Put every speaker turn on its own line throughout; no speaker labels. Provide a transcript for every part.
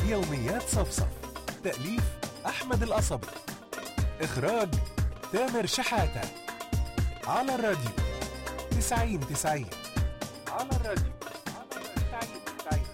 يوميات صفصف تأليف أحمد القصبي إخراج تامر شحاتة على الراديو تسعين تسعين على الراديو تسعين تسعين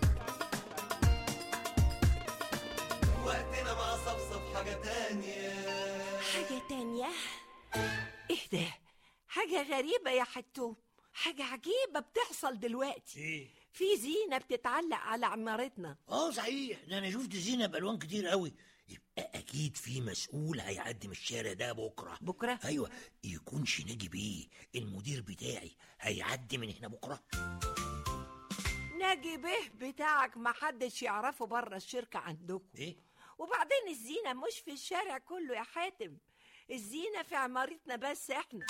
وقتنا مع صفصف حاجة تانية
حاجة تانية ايه ده حاجة غريبة يا حتوم حاجة عجيبة بتحصل دلوقتي
ايه
في زينة بتتعلق على عمارتنا
اه صحيح ده انا شفت زينه بالوان كتير قوي يبقى اكيد في مسؤول هيعدي من الشارع ده بكره
بكرة؟
ايوه يكونش ناجي بيه المدير بتاعي هيعدي من هنا بكره
ناجي به بتاعك محدش يعرفه بره الشركة عندكم
ايه
وبعدين الزينة مش في الشارع كله يا حاتم الزينة في عمارتنا بس احنا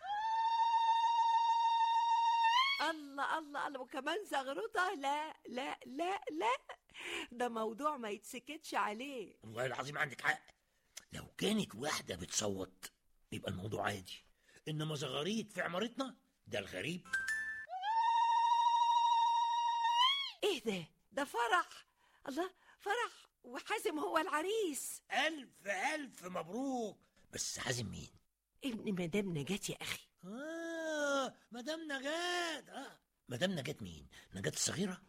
الله الله الله وكمان زغرطة لا لا لا لا ده موضوع ما يتسكتش عليه
والله العظيم عندك حق لو كانت واحده بتصوت يبقى الموضوع عادي انما زغاريت في عمارتنا ده الغريب
ايه ده ده فرح الله فرح وحازم هو العريس
الف الف مبروك بس حازم مين
ابن مدام نجاة يا اخي
اه مدام نجاة اه مدام نجاة مين نجاة الصغيره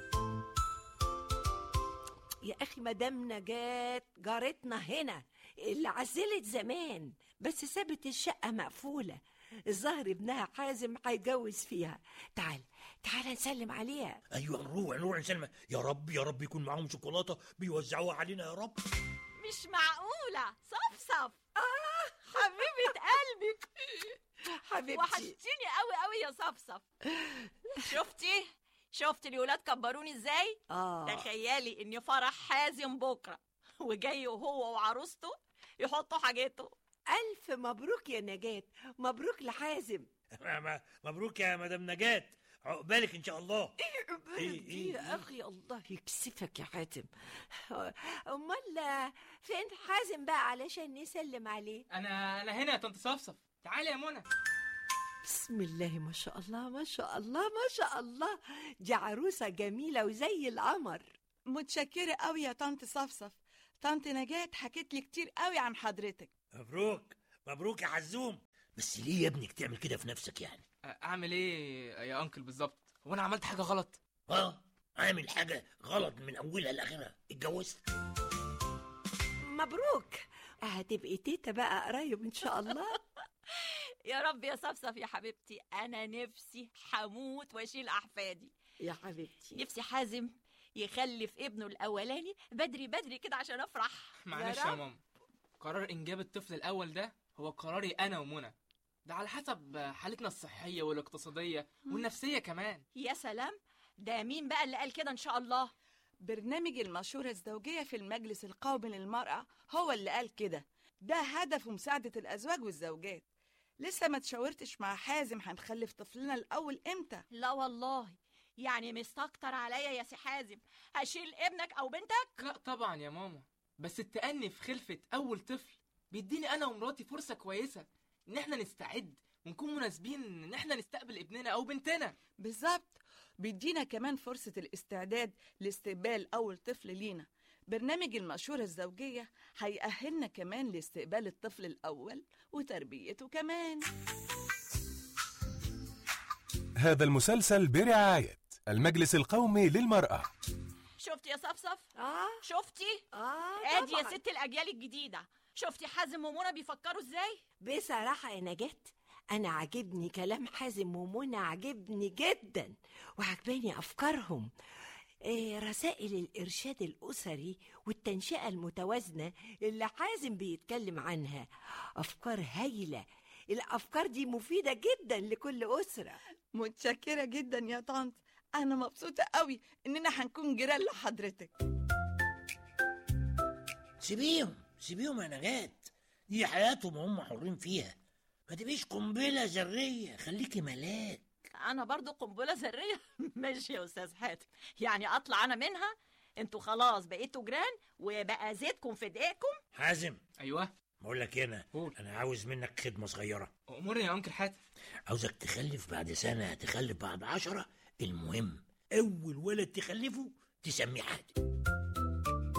يا اخي مدام نجاة جارتنا هنا اللي عزلت زمان بس سابت الشقة مقفولة الظاهر ابنها حازم هيتجوز فيها تعال تعال نسلم عليها
ايوه نروح نروح نسلم يا رب يا رب يكون معاهم شوكولاته بيوزعوها علينا يا رب
مش معقولة صفصف آه حبيبة قلبي
حبيبتي
وحشتيني قوي قوي يا صفصف شفتي شفتي الولاد كبروني ازاي
اه
تخيلي ان فرح حازم بكرة وجاي هو وعروسته يحطوا حاجته
الف مبروك يا نجاة مبروك لحازم
مبروك يا مدام نجاة عقبالك ان شاء الله إيه،
إيه
إيه،
يا اخي الله يكسفك يا حاتم امال فين حازم بقى علشان نسلم عليه
انا انا هنا يا طنط صفصف تعالي يا منى
بسم الله ما شاء الله ما شاء الله ما شاء الله دي عروسة جميلة وزي القمر
متشكرة قوي يا طنط صفصف طنط نجاة حكيت لي كتير قوي عن حضرتك
مبروك مبروك يا حزوم بس ليه يا ابنك تعمل كده في نفسك يعني
اعمل ايه يا انكل بالظبط هو انا عملت حاجه غلط
اه عامل حاجه غلط من اولها لاخرها اتجوزت
مبروك هتبقي تيتا بقى قريب ان شاء الله
يا رب يا صفصف يا حبيبتي انا نفسي حموت واشيل احفادي
يا حبيبتي
نفسي حازم يخلف ابنه الاولاني بدري بدري كده عشان افرح
معلش
رب.
يا ماما قرار انجاب الطفل الاول ده هو قراري انا ومنى ده على حسب حالتنا الصحيه والاقتصاديه والنفسيه كمان
يا سلام ده مين بقى اللي قال كده ان شاء الله
برنامج المشورة الزوجية في المجلس القومي للمرأة هو اللي قال كده ده هدفه مساعدة الأزواج والزوجات لسه ما تشاورتش مع حازم هنخلف طفلنا الأول إمتى
لا والله يعني مستكتر عليا يا سي حازم هشيل ابنك او بنتك
لا طبعا يا ماما بس التأني في خلفة أول طفل بيديني أنا ومراتي فرصة كويسة إن إحنا نستعد ونكون مناسبين إن إحنا نستقبل ابننا أو بنتنا
بالظبط بيدينا كمان فرصة الاستعداد لاستقبال أول طفل لينا برنامج المشورة الزوجية هيأهلنا كمان لاستقبال الطفل الأول وتربيته كمان
هذا المسلسل برعاية المجلس القومي للمرأة
شفتي يا صفصف
اه
شفتي
اه
ادي يا
طبعاً.
ست الاجيال الجديده شفتي حازم ومنى بيفكروا ازاي
بصراحة يا نجاة أنا عاجبني كلام حازم ومنى عاجبني جدا وعجباني أفكارهم إيه رسائل الإرشاد الأسري والتنشئة المتوازنة اللي حازم بيتكلم عنها أفكار هايلة الأفكار دي مفيدة جدا لكل أسرة
متشكرة جدا يا طنط أنا مبسوطة قوي إننا هنكون جيران لحضرتك
سيبيهم سيبيهم يا نجاة دي حياتهم هم حرين فيها ما تبقيش قنبله ذريه خليكي ملاك
انا برضو قنبله ذريه ماشي يا استاذ حاتم يعني اطلع انا منها انتوا خلاص بقيتوا جيران وبقى زيتكم في دقيقكم
حازم
أيوه
بقول لك إيه انا
قول.
انا عاوز منك خدمه صغيره
أمورني يا أنكل حاتم
عاوزك تخلف بعد سنه تخلف بعد عشرة المهم اول ولد تخلفه تسميه حاتم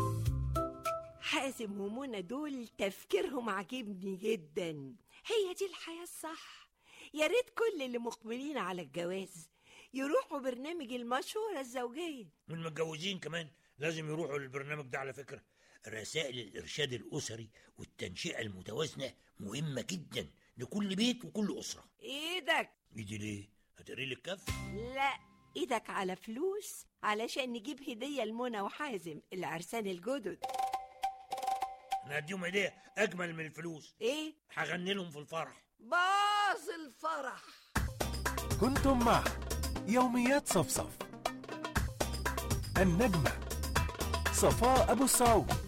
حازم ومنى دول تفكيرهم عاجبني جدا هي دي الحياة الصح يا ريت كل اللي مقبلين على الجواز يروحوا برنامج المشورة الزوجية
والمتجوزين كمان لازم يروحوا للبرنامج ده على فكرة رسائل الإرشاد الأسري والتنشئة المتوازنة مهمة جدا لكل بيت وكل أسرة
ايدك
ايدي ليه؟ هتقري لي الكف؟
لا ايدك على فلوس علشان نجيب هدية لمنى وحازم العرسان الجدد
أنا هديهم هدية أجمل من الفلوس
ايه
هغني لهم في الفرح
باظ الفرح
كنتم مع يوميات صفصف النجمة صفاء أبو السعود